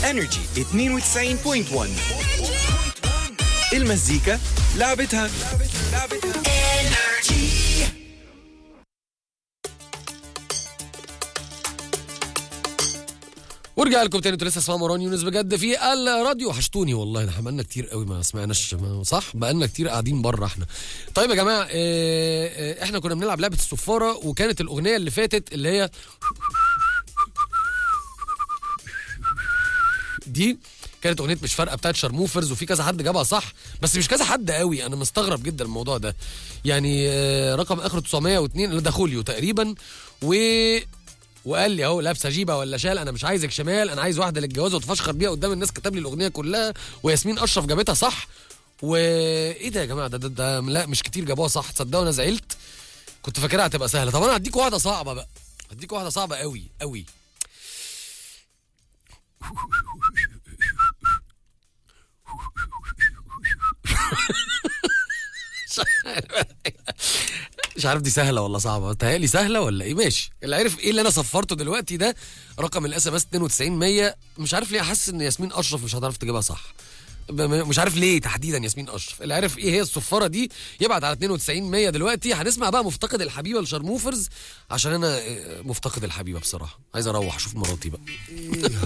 انرجي 92.1 المزيكا لعبتها ورجع لكم تاني انتوا لسه اسمعوا مروان يونس بجد في الراديو وحشتوني والله احنا بقالنا كتير قوي ما سمعناش ما- صح بقالنا كتير قاعدين بره احنا طيب يا جماعه اه، اه، احنا كنا بنلعب لعبه الصفاره وكانت الاغنيه اللي فاتت اللي هي دي كانت اغنيه مش فارقه بتاعت شارموفرز وفي كذا حد جابها صح بس مش كذا حد قوي انا مستغرب جدا الموضوع ده يعني اه، رقم اخره 902 اللي ده خوليو تقريبا و وقال لي اهو لابسه جيبه ولا شال انا مش عايزك شمال انا عايز واحده للجواز وتفشخر بيها قدام الناس كتب لي الاغنيه كلها وياسمين اشرف جابتها صح وايه ده يا جماعه ده, ده, ده لا مش كتير جابوها صح تصدقوا انا زعلت كنت فاكرها هتبقى سهله طب انا هديك واحده صعبه بقى هديك واحده صعبه قوي قوي مش عارف دي سهله ولا صعبه تهيألي سهله ولا ايه ماشي اللي عارف ايه اللي انا صفرته دلوقتي ده رقم الاس ام اس 92100 مش عارف ليه حاسس ان ياسمين اشرف مش هتعرف تجيبها صح ب- م- مش عارف ليه تحديدا ياسمين اشرف اللي عارف ايه هي الصفاره دي يبعت على 92100 دلوقتي هنسمع بقى مفتقد الحبيبه لشارموفرز عشان انا آه، مفتقد الحبيبه بصراحه عايز اروح اشوف مراتي بقى